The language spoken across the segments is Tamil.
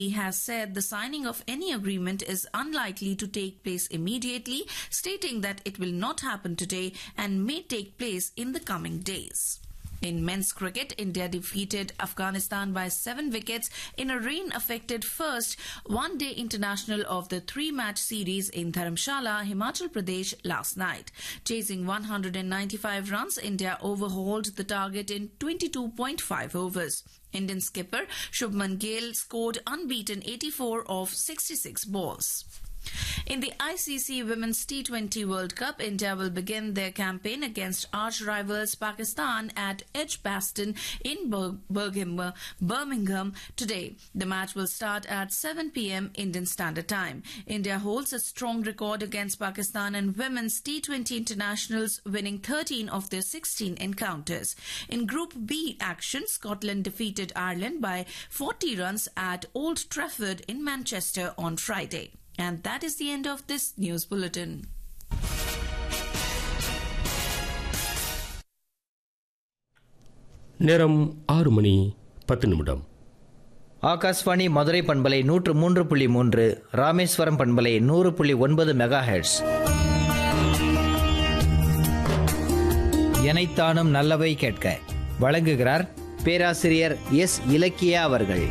He has said the signing of any agreement is unlikely to take place immediately, stating that it will not happen today and may take place in the coming days. In men's cricket, India defeated Afghanistan by seven wickets in a rain-affected first one-day international of the three-match series in Dharamshala, Himachal Pradesh last night. Chasing 195 runs, India overhauled the target in 22.5 overs. Indian skipper Shubman Gill scored unbeaten 84 of 66 balls. In the ICC Women's T20 World Cup, India will begin their campaign against arch rivals Pakistan at Edgbaston in Birmingham, Birmingham today. The match will start at 7 p.m. Indian Standard Time. India holds a strong record against Pakistan in women's T20 internationals, winning 13 of their 16 encounters. In Group B action, Scotland defeated Ireland by 40 runs at Old Trafford in Manchester on Friday. And that is the end of this news bulletin. நேரம் ஆறு மணி பத்து நிமிடம் ஆகாஷ்வாணி மதுரை பண்பலை நூற்று மூன்று புள்ளி மூன்று ராமேஸ்வரம் பண்பலை நூறு புள்ளி ஒன்பது மெகா ஹெர்ட்ஸ் எனைத்தானும் நல்லவை கேட்க வழங்குகிறார் பேராசிரியர் எஸ் இலக்கியா அவர்கள்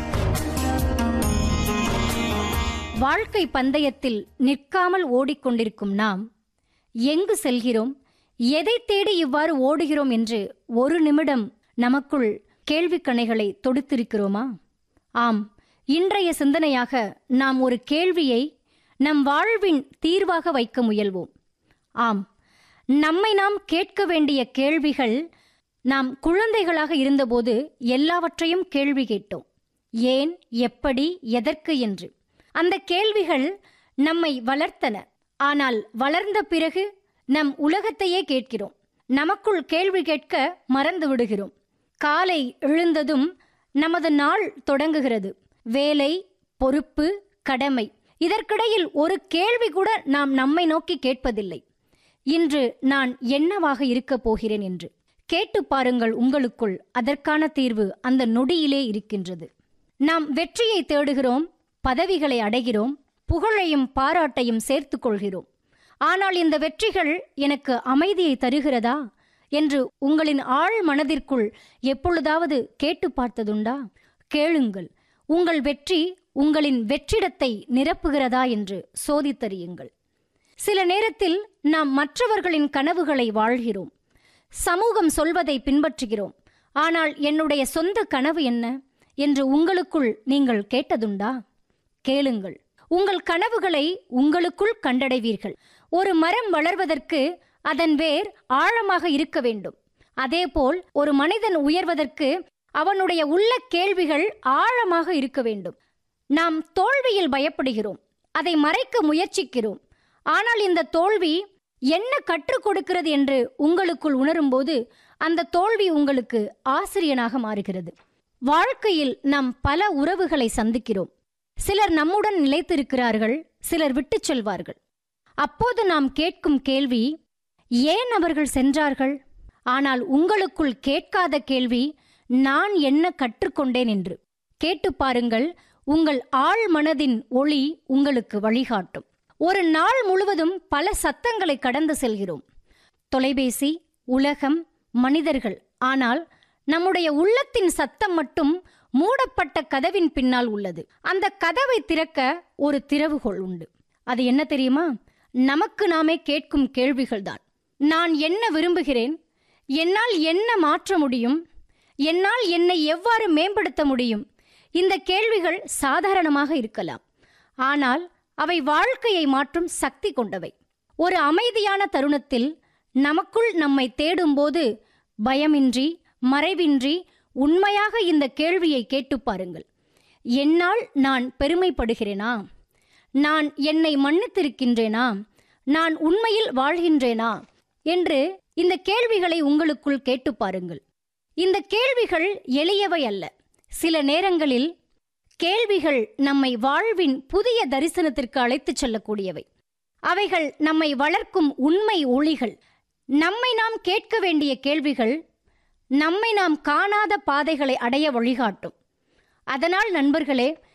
வாழ்க்கை பந்தயத்தில் நிற்காமல் ஓடிக்கொண்டிருக்கும் நாம் எங்கு செல்கிறோம் எதை தேடி இவ்வாறு ஓடுகிறோம் என்று ஒரு நிமிடம் நமக்குள் கேள்விக்கணைகளை தொடுத்திருக்கிறோமா ஆம் இன்றைய சிந்தனையாக நாம் ஒரு கேள்வியை நம் வாழ்வின் தீர்வாக வைக்க முயல்வோம் ஆம் நம்மை நாம் கேட்க வேண்டிய கேள்விகள் நாம் குழந்தைகளாக இருந்தபோது எல்லாவற்றையும் கேள்வி கேட்டோம் ஏன் எப்படி எதற்கு என்று அந்த கேள்விகள் நம்மை வளர்த்தன ஆனால் வளர்ந்த பிறகு நம் உலகத்தையே கேட்கிறோம் நமக்குள் கேள்வி கேட்க மறந்து விடுகிறோம் காலை எழுந்ததும் நமது நாள் தொடங்குகிறது வேலை பொறுப்பு கடமை இதற்கிடையில் ஒரு கேள்வி கூட நாம் நம்மை நோக்கி கேட்பதில்லை இன்று நான் என்னவாக இருக்கப் போகிறேன் என்று கேட்டு பாருங்கள் உங்களுக்குள் அதற்கான தீர்வு அந்த நொடியிலே இருக்கின்றது நாம் வெற்றியை தேடுகிறோம் பதவிகளை அடைகிறோம் புகழையும் பாராட்டையும் சேர்த்து கொள்கிறோம் ஆனால் இந்த வெற்றிகள் எனக்கு அமைதியை தருகிறதா என்று உங்களின் ஆழ் மனதிற்குள் எப்பொழுதாவது கேட்டு பார்த்ததுண்டா கேளுங்கள் உங்கள் வெற்றி உங்களின் வெற்றிடத்தை நிரப்புகிறதா என்று சோதித்தறியுங்கள் சில நேரத்தில் நாம் மற்றவர்களின் கனவுகளை வாழ்கிறோம் சமூகம் சொல்வதை பின்பற்றுகிறோம் ஆனால் என்னுடைய சொந்த கனவு என்ன என்று உங்களுக்குள் நீங்கள் கேட்டதுண்டா கேளுங்கள் உங்கள் கனவுகளை உங்களுக்குள் கண்டடைவீர்கள் ஒரு மரம் வளர்வதற்கு அதன் வேர் ஆழமாக இருக்க வேண்டும் அதேபோல் ஒரு மனிதன் உயர்வதற்கு அவனுடைய உள்ள கேள்விகள் ஆழமாக இருக்க வேண்டும் நாம் தோல்வியில் பயப்படுகிறோம் அதை மறைக்க முயற்சிக்கிறோம் ஆனால் இந்த தோல்வி என்ன கற்றுக் கொடுக்கிறது என்று உங்களுக்குள் உணரும்போது அந்த தோல்வி உங்களுக்கு ஆசிரியனாக மாறுகிறது வாழ்க்கையில் நாம் பல உறவுகளை சந்திக்கிறோம் சிலர் நம்முடன் நிலைத்திருக்கிறார்கள் சிலர் விட்டுச் செல்வார்கள் அப்போது நாம் கேட்கும் கேள்வி ஏன் அவர்கள் சென்றார்கள் ஆனால் உங்களுக்குள் கேட்காத கேள்வி நான் என்ன கற்றுக்கொண்டேன் என்று கேட்டு பாருங்கள் உங்கள் ஆழ் மனதின் ஒளி உங்களுக்கு வழிகாட்டும் ஒரு நாள் முழுவதும் பல சத்தங்களை கடந்து செல்கிறோம் தொலைபேசி உலகம் மனிதர்கள் ஆனால் நம்முடைய உள்ளத்தின் சத்தம் மட்டும் மூடப்பட்ட கதவின் பின்னால் உள்ளது அந்த கதவை திறக்க ஒரு திறவுகோல் உண்டு அது என்ன தெரியுமா நமக்கு நாமே கேட்கும் கேள்விகள்தான் நான் என்ன விரும்புகிறேன் என்னால் என்ன மாற்ற முடியும் என்னால் என்னை எவ்வாறு மேம்படுத்த முடியும் இந்த கேள்விகள் சாதாரணமாக இருக்கலாம் ஆனால் அவை வாழ்க்கையை மாற்றும் சக்தி கொண்டவை ஒரு அமைதியான தருணத்தில் நமக்குள் நம்மை தேடும்போது பயமின்றி மறைவின்றி உண்மையாக இந்த கேள்வியை கேட்டு பாருங்கள் என்னால் நான் பெருமைப்படுகிறேனா நான் என்னை மன்னித்திருக்கின்றேனா நான் உண்மையில் வாழ்கின்றேனா என்று இந்த கேள்விகளை உங்களுக்குள் கேட்டு பாருங்கள் இந்த கேள்விகள் எளியவை அல்ல சில நேரங்களில் கேள்விகள் நம்மை வாழ்வின் புதிய தரிசனத்திற்கு அழைத்துச் செல்லக்கூடியவை அவைகள் நம்மை வளர்க்கும் உண்மை ஒளிகள் நம்மை நாம் கேட்க வேண்டிய கேள்விகள் நம்மை நாம் காணாத பாதைகளை அடைய வழிகாட்டும் அதனால் நண்பர்களே